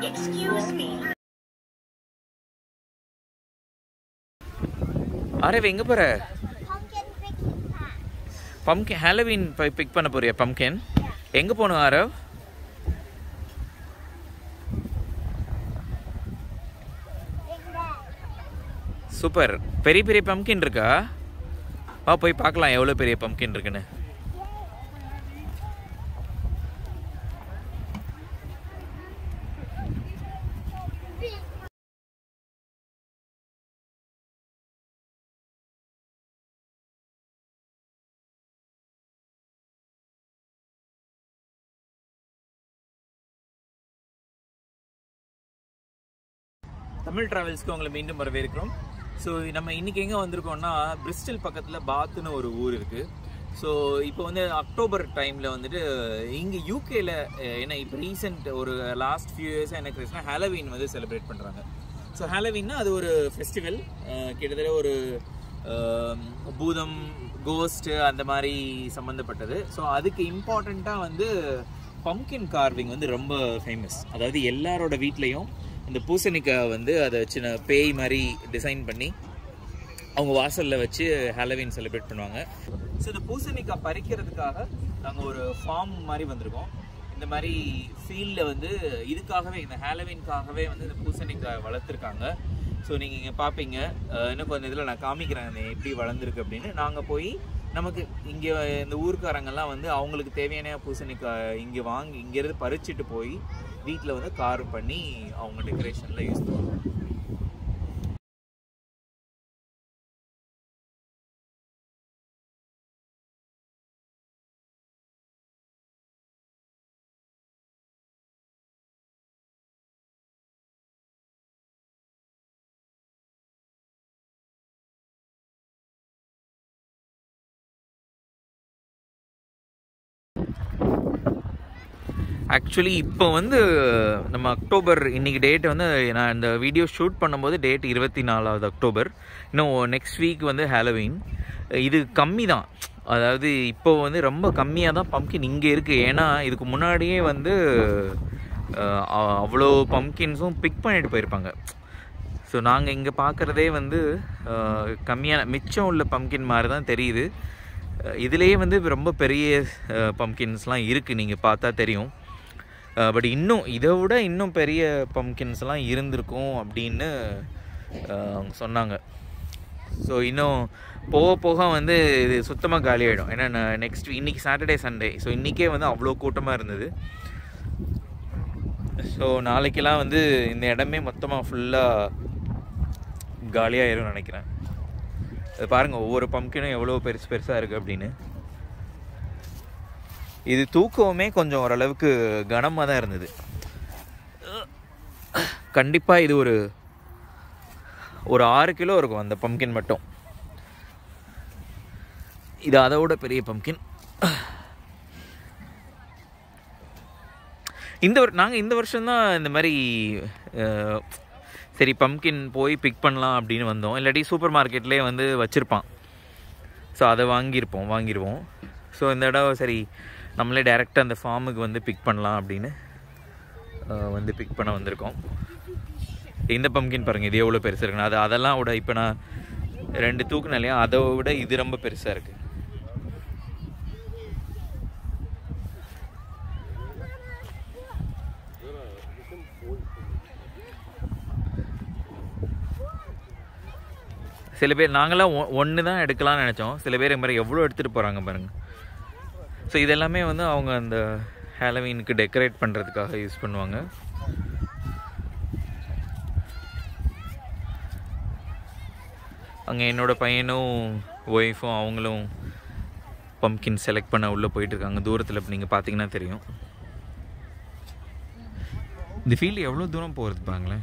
Excuse me. Array எங்க போற Pumpkin picking patch. Pumpkin Halloween போய் பிக் பண்ண போறியா பம்கின் எங்க போகணும் ஆரவ் Big bag. சூப்பர் பெரிய பெரிய பம்கின் இருக்கா வா போய் பார்க்கலாம் எவ்வளோ பெரிய பம்கின் இருக்குன்னு தமிழ் டிராவல்ஸ்க்கு உங்களை மீண்டும் வரவேற்கிறோம் ஸோ நம்ம இன்னைக்கு எங்கே வந்திருக்கோம்னா பிரிஸ்டல் பக்கத்தில் பாத்துன்னு ஒரு ஊர் இருக்குது ஸோ இப்போ வந்து அக்டோபர் டைமில் வந்துட்டு இங்கே யூகேல ஏன்னா இப்போ ரீசெண்ட் ஒரு லாஸ்ட் ஃபியூ இயர்ஸாக என்ன கிடைச்சுன்னா ஹாலோவீன் வந்து செலிப்ரேட் பண்ணுறாங்க ஸோ ஹாலோவீன்னா அது ஒரு ஃபெஸ்டிவல் கிட்டத்தட்ட ஒரு அஹ், பூதம் கோஸ்ட் அந்த மாதிரி சம்மந்தப்பட்டது ஸோ அதுக்கு இம்பார்ட்டண்ட்டாக வந்து பம்கின் கார்விங் வந்து ரொம்ப ஃபேமஸ் அதாவது எல்லாரோட வீட்லேயும் இந்த பூசணிக்காய் வந்து அதை சின்ன பேய் மாதிரி டிசைன் பண்ணி அவங்க வாசலில் வச்சு ஹாலோவீன் செலிப்ரேட் பண்ணுவாங்க ஸோ இந்த பூசணிக்காய் பறிக்கிறதுக்காக நாங்கள் ஒரு ஃபார்ம் மாதிரி வந்திருக்கோம் இந்த மாதிரி ஃபீல்டில் வந்து இதுக்காகவே இந்த ஹாலோவீன்காகவே வந்து இந்த பூசணிக்காய் வளர்த்துருக்காங்க ஸோ நீங்கள் இங்கே பார்ப்பீங்க அஹ் இன்னும் கொஞ்சம் இதில் நான் காமிக்கிறேன் அது எப்படி வளர்ந்துருக்கு அப்படின்னு நாங்கள் போய் நமக்கு இங்கே இந்த ஊர்க்காரங்கெல்லாம் வந்து அவங்களுக்கு தேவையான பூசணிக்காய் இங்கே வாங்கி இங்கேருந்து பறிச்சுட்டு போய் வீட்டில் வந்து கார் பண்ணி அவங்க டெக்கரேஷனில் யூஸ் பண்ணுவாங்க ஆக்சுவலி இப்போ வந்து நம்ம அக்டோபர் இன்னைக்கு டேட் வந்து நான் இந்த வீடியோ ஷூட் பண்ணும்போது டேட் இருபத்தி நாலாவது அக்டோபர் இன்னும் நெக்ஸ்ட் வீக் வந்து ஹாலோவீன் இது கம்மி தான் அதாவது இப்போ வந்து ரொம்ப கம்மியாக தான் பம்கின் இங்கே இருக்குது ஏன்னா இதுக்கு முன்னாடியே வந்து அஹ், அ- அவ்வளோ பம்கின்ஸும் பிக் பண்ணிட்டு போயிருப்பாங்க ஸோ நாங்கள் இங்கே பார்க்குறதே வந்து அஹ், கம்மியான மிச்சம் உள்ள பம்கின் மாதிரி தான் தெரியுது அஹ், இதுலேயே வந்து ரொம்ப பெரிய பம்கின்ஸ்லாம் இருக்குது நீங்கள் பார்த்தா தெரியும் பட் இன்னும் இதை விட இன்னும் பெரிய பம்கின்ஸ்லாம் இருந்திருக்கும் அப்படின்னு அஹ், அவங்க சொன்னாங்க ஸோ இன்னும் போக போக வந்து இது சுத்தமாக காலி ஆகிடும் ஏன்னா நெக்ஸ்ட் இன்னைக்கு சாட்டர்டே சண்டே ஸோ இன்றைக்கே வந்து அவ்வளோ கூட்டமாக இருந்தது ஸோ நாளைக்கெல்லாம் வந்து இந்த இடமே மொத்தமாக ஃபுல்லாக காலியாயிரும் நினைக்கிறேன் அது பாருங்கள் ஒவ்வொரு பம்கினும் எவ்வளோ பெருசு பெருசாக இருக்குது அப்படின்னு இது தூக்கவுமே கொஞ்சம் ஓரளவுக்கு கனமாக தான் இருந்தது கண்டிப்பாக இது ஒரு ஒரு ஆறு கிலோ இருக்கும் அந்த பம்கின் மட்டும் இது அதை விட பெரிய பம்கின் இந்த வரு நாங்கள் இந்த வருஷம்தான் இந்த மாதிரி அஹ், சரி பம்கின் போய் பிக் பண்ணலாம் அப்படின்னு வந்தோம் இல்லாட்டி சூப்பர் மார்க்கெட்லேயே வந்து வச்சுருப்பான் ஸோ அதை வாங்கியிருப்போம் வாங்கிடுவோம் ஸோ இந்த இடம் சரி நம்மளே டைரெக்டாக அந்த ஃபார்முக்கு வந்து பிக் பண்ணலாம் அப்படின்னு அஹ், வந்து பிக் பண்ண வந்திருக்கோம் இந்த பம்கின் பாருங்கள் இது எவ்வளோ பெருசாக இருக்குன்னு அது அதெல்லாம் விட இப்போ நான் ரெண்டு தூக்குனேன் இல்லையா அதை விட இது ரொம்ப பெருசாக இருக்குது சில பேர் நாங்களாம் ஒன்று தான் எடுக்கலாம்னு நினச்சோம் சில பேர் இந்த மாதிரி எவ்வளோ எடுத்துகிட்டு போகிறாங்க பாருங்க ஸோ இதெல்லாமே வந்து அவங்க அந்த ஹாலோவீனுக்கு டெக்கரேட் பண்ணுறதுக்காக யூஸ் பண்ணுவாங்க அங்கே என்னோட பையனும் ஒய்ஃபும் அவங்களும் பம்கின் செலக்ட் பண்ண உள்ளே போயிட்டு இருக்காங்க தூரத்தில் இப்போ நீங்கள் பார்த்தீங்கன்னா தெரியும் இந்த ஃபீல்டு எவ்வளோ தூரம் போகிறது பாங்களேன்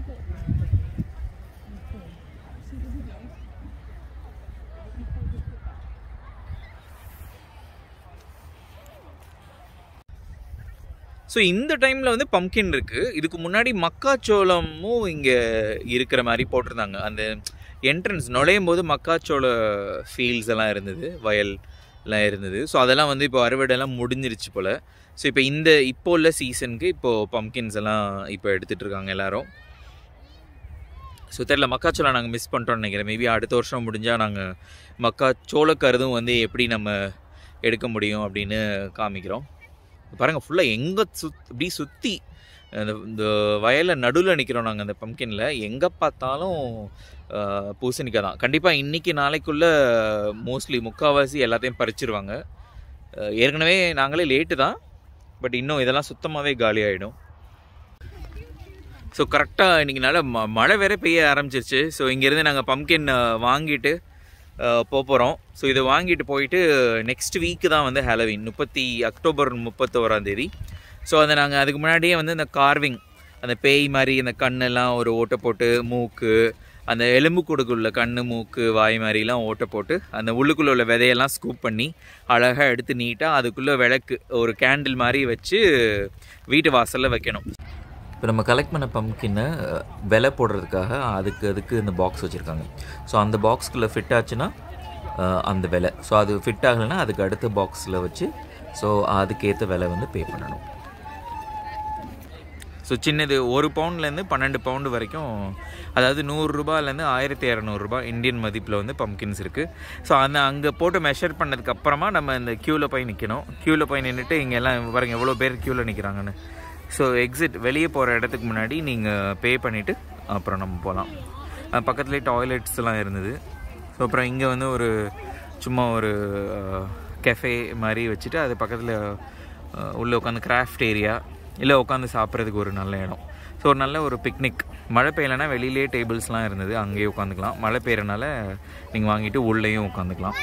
ஸோ இந்த டைமில் வந்து பம்கின் இருக்குது இதுக்கு முன்னாடி மக்காச்சோளமும் இங்கே இருக்கிற மாதிரி போட்டிருந்தாங்க அந்த என்ட்ரன்ஸ் நுழையும் போது மக்காச்சோள ஃபீல்ட்ஸ் எல்லாம் இருந்தது வயல் எல்லாம் இருந்தது ஸோ அதெல்லாம் வந்து இப்போ அறுவடைலாம் முடிஞ்சிருச்சு போல் ஸோ இப்போ இந்த இப்போ உள்ள சீசனுக்கு இப்போது பம்கின்ஸ் எல்லாம் இப்போ எடுத்துகிட்டு இருக்காங்க எல்லாரும் ஸோ தெரில மக்காச்சோளம் நாங்கள் மிஸ் பண்ணிட்டோம்னு நினைக்கிறேன் மேபி அடுத்த வருஷம் முடிஞ்சால் நாங்கள் மக்கா சோளக்கருதும் வந்து எப்படி நம்ம எடுக்க முடியும் அப்படின்னு காமிக்கிறோம் பாருங்கள் ஃபுல்லாக எங்கே சுத் இப்படி சுற்றி இந்த இந்த வயலில் நடுவில் நிற்கிறோம் நாங்கள் அந்த பம்கினில் எங்கே பார்த்தாலும் அஹ், பூசணிக்காய் தான் கண்டிப்பாக இன்றைக்கி நாளைக்குள்ளே மோஸ்ட்லி முக்கால்வாசி எல்லாத்தையும் பறிச்சிருவாங்க அஹ், ஏற்கனவே நாங்களே லேட்டு தான் பட் இன்னும் இதெல்லாம் சுத்தமாகவே காலி ஆகிடும் ஸோ கரெக்டாக இன்றைக்கி நல்ல ம மழை வேற பெய்ய ஆரம்பிச்சிருச்சு ஸோ இங்கேருந்து நாங்கள் பம்கின் வாங்கிட்டு போக போகிறோம் ஸோ இதை வாங்கிட்டு போயிட்டு நெக்ஸ்ட் வீக்கு தான் வந்து ஹாலோவின் முப்பத்தி அக்டோபர் முப்பத்தோராம் தேதி ஸோ அதை நாங்கள் அதுக்கு முன்னாடியே வந்து இந்த கார்விங் அந்த பேய் மாதிரி அந்த கண்ணெல்லாம் ஒரு ஓட்டை போட்டு மூக்கு அந்த எலும்பு கொடுக்குள்ள கண்ணு மூக்கு வாய் மாதிரிலாம் ஓட்டை போட்டு அந்த உள்ளுக்குள்ளே உள்ள விதையெல்லாம் ஸ்கூப் பண்ணி அழகாக எடுத்து நீட்டாக அதுக்குள்ளே விளக்கு ஒரு கேண்டில் மாதிரி வச்சு வீட்டு வாசலில் வைக்கணும் இப்போ நம்ம கலெக்ட் பண்ண பம்கினை விலை போடுறதுக்காக அதுக்கு அதுக்கு இந்த பாக்ஸ் வச்சுருக்காங்க ஸோ அந்த பாக்ஸ்குள்ளே ஃபிட் ஆச்சுன்னா அஹ், அந்த விலை ஸோ அது ஃபிட் ஆகலைன்னா அதுக்கு அடுத்த பாக்ஸில் வச்சு ஸோ அதுக்கேற்ற விலை வந்து பே பண்ணணும் ஸோ சின்னது ஒரு பவுண்ட்லேருந்து பன்னெண்டு பவுண்டு வரைக்கும் அதாவது நூறுரூபாலேருந்து ஆயிரத்தி இரநூறுபா இந்தியன் மதிப்பில் வந்து பம்கின்ஸ் இருக்குது ஸோ அந்த அங்கே போட்டு மெஷர் பண்ணதுக்கு அப்புறமா நம்ம இந்த க்யூவில் போய் நிற்கணும் க்யூவில் போய் நின்றுட்டு இங்கே எல்லாம் பாருங்க எவ்வளோ பேர் க்யூவில் நிற்கிறாங்கன்னு ஸோ எக்ஸிட் வெளியே போகிற இடத்துக்கு முன்னாடி நீங்கள் பே பண்ணிவிட்டு அப்புறம் நம்ம போகலாம் பக்கத்துலேயே டாய்லெட்ஸ்லாம் இருந்தது ஸோ அப்புறம் இங்கே வந்து ஒரு சும்மா ஒரு கெஃபே மாதிரி வச்சுட்டு அது பக்கத்தில் உள்ளே உட்காந்து கிராஃப்ட் ஏரியா இல்லை உட்காந்து சாப்பிட்றதுக்கு ஒரு நல்ல இடம் ஸோ ஒரு நல்ல ஒரு பிக்னிக் மழை பெய்யலைன்னா வெளியிலே டேபிள்ஸ்லாம் இருந்தது அங்கேயே உட்காந்துக்கலாம் மழை பெய்யறனால நீங்கள் வாங்கிட்டு உள்ளேயும் உட்காந்துக்கலாம்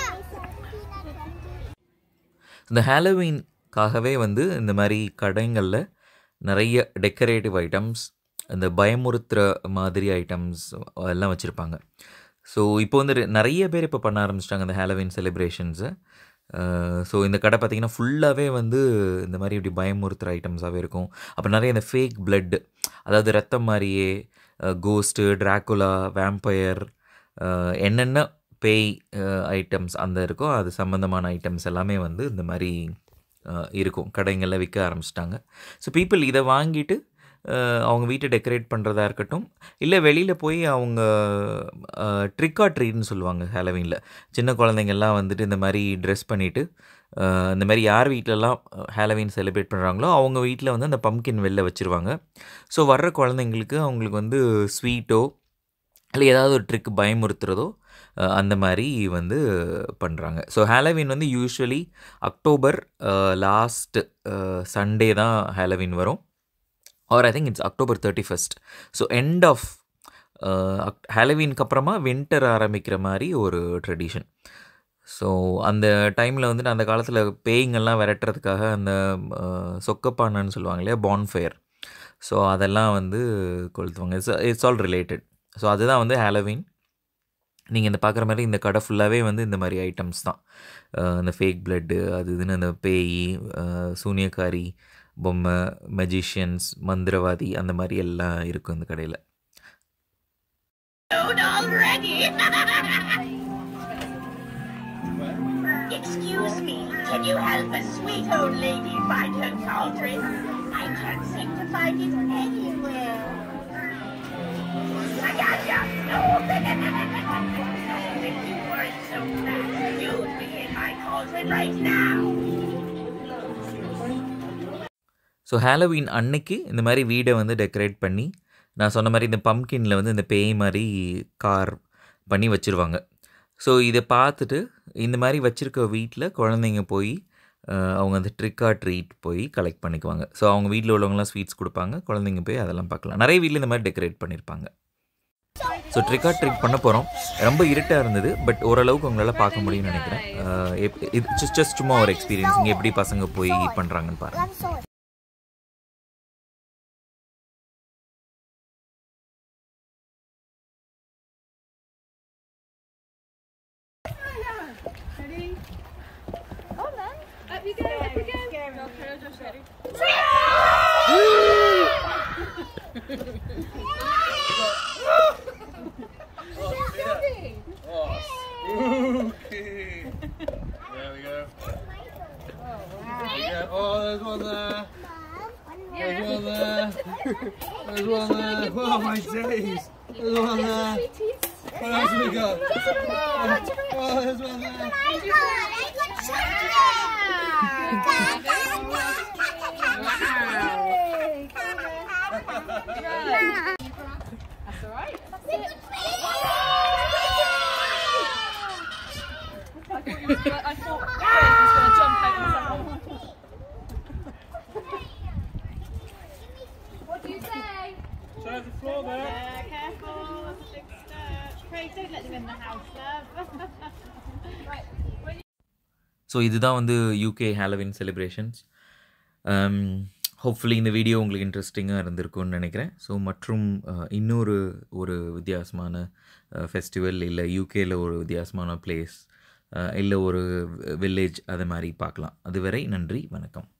இந்த ஹாலோவீன்காகவே வந்து இந்த மாதிரி கடைங்களில் நிறைய டெக்கரேட்டிவ் ஐட்டம்ஸ் இந்த பயமுறுத்துகிற மாதிரி ஐட்டம்ஸ் எல்லாம் வச்சுருப்பாங்க ஸோ இப்போ வந்து ரெ- நிறைய பேர் இப்போ பண்ண ஆரம்பிச்சிட்டாங்க இந்த ஹாலோவீன் செலிப்ரேஷன்ஸை ஸோ இந்த கடை பார்த்திங்கன்னா ஃபுல்லாகவே வந்து இந்த மாதிரி இப்படி பயமுறுத்துகிற ஐட்டம்ஸாகவே இருக்கும் அப்புறம் நிறைய இந்த ஃபேக் blood அதாவது ரத்தம் மாதிரியே கோஸ்ட்டு ட்ராக்குலா வேம்பயர் என்னென்ன பேய் ஐட்டம்ஸ் அந்த இருக்கோ அது சம்மந்தமான ஐட்டம்ஸ் எல்லாமே வந்து இந்த மாதிரி அஹ், இருக்கும் கடைங்களில் விற்க ஆரம்பிச்சிட்டாங்க ஸோ பீப்புள் இதை வாங்கிட்டு அஹ், அவங்க வீட்டை டெக்கரேட் பண்ணுறதா இருக்கட்டும் இல்லை வெளியில் போய் அவங்க ட்ரிக் ஆர் ட்ரீட்னு சொல்லுவாங்க ஹாலோவீனில் சின்ன குழந்தைங்கள்லாம் வந்துட்டு இந்த மாதிரி ட்ரெஸ் பண்ணிவிட்டு இந்த மாதிரி யார் வீட்டிலலாம் ஹாலோவீன் செலிப்ரேட் பண்ணுறாங்களோ அவங்க வீட்டில் வந்து அந்த பம்கின் வெளில வச்சுருவாங்க ஸோ வர்ற குழந்தைங்களுக்கு அவங்களுக்கு வந்து ஸ்வீட்டோ இல்லை ஏதாவது ஒரு ட்ரிக் பயமுறுத்துறதோ அஹ், அந்த மாதிரி வந்து பண்ணுறாங்க ஸோ ஹாலோவீன் வந்து யூஸ்வலி அக்டோபர் லாஸ்ட் சண்டே தான் ஹாலோவீன் வரும் or I think it's October thirty first so end of ஹாலோவீனுக்கு அப்புறமா வின்டர் ஆரம்பிக்கிற மாதிரி ஒரு ட்ரெடிஷன் ஸோ அந்த டைமில் வந்துட்டு அந்த காலத்தில் பேய்ங்கெல்லாம் விரட்டுறதுக்காக அந்த அஹ், சொக்கப்பானைன்னு சொல்லுவாங்க இல்லையா பான்ஃபயர் ஸோ அதெல்லாம் வந்து கொளுத்துவாங்க it's it's all related so அதுதான் வந்து ஹாலோவீன் நீங்கள் இந்த பார்க்குற மாதிரி இந்த கடை ஃபுல்லாகவே வந்து இந்த மாதிரி ஐட்டம்ஸ் தான் அஹ் இந்த ஃபேக் பிளட்டு அது இதுன்னு அந்த பேய் அஹ் சூனியக்காரி பொம்மை மெஜிஷியன்ஸ் மந்திரவாதி அந்த மாதிரி எல்லாம் இருக்கும் இந்த கடையில் Food already? Excuse me, can you help a sweet old lady find her cauldron? I can't seem to find it anywhere. I got ya! No! if you weren't so fast, you'd be in my cauldron right now! So Halloween அன்னைக்கு இந்த மாதிரி வீடை வந்து decorate பண்ணி நான் சொன்ன மாதிரி இந்த பம்கின்ல வந்து இந்த பேய் மாதிரி கார் பண்ணி வச்சுருவாங்க ஸோ இதை பார்த்துட்டு இந்த மாதிரி வச்சுருக்க வீட்டில் குழந்தைங்க போய் அஹ், அவங்க அந்த ட்ரிக்கா ட்ரீட் போய் கலெக்ட் பண்ணிக்குவாங்க ஸோ அவங்க வீட்டில் உள்ளவங்கலாம் ஸ்வீட்ஸ் கொடுப்பாங்க குழந்தைங்க போய் அதெல்லாம் பார்க்கலாம் நிறைய வீட்டில் இந்த மாதிரி டெக்கரேட் பண்ணியிருப்பாங்க ஸோ ட்ரிக்கா ட்ரீட் பண்ண போகிறோம் ரொம்ப இருட்டாக இருந்தது பட் ஓரளவுக்கு உங்களால் பார்க்க முடியும்னு நினைக்கிறேன் அஹ், எப்- இது ஜஸ்ட் ஜஸ்ட் சும்மா ஒரு எக்ஸ்பீரியன்ஸ் இங்கே எப்படி பசங்க போய் பண்ணுறாங்கன்னு பாருங்கள் I'm sorry. Oh, there's one there. There's one there. There's one there. Oh my days. There's one there. What else have we got? Oh, there's one there. I got, I got chocolate. That's all right. I I thought you was gonna, I thought Jake was going to jump out and say, What do you say? Show the floor there. Yeah, careful. Big skirt. Craig, don't let them in the house, love. So இதுதான் வந்து UK Halloween celebrations hopefully இந்த video உங்களுக்கு இன்ட்ரெஸ்டிங்காக இருந்திருக்கும்னு நினைக்கிறேன் so மற்றும் அஹ், இன்னொரு ஒரு வித்தியாசமான ஃபெஸ்டிவல் இல்லை யூகேயில் ஒரு வித்தியாசமான பிளேஸ் இல்லை ஒரு வில்லேஜ் அது மாதிரி பார்க்கலாம் அதுவரை நன்றி வணக்கம்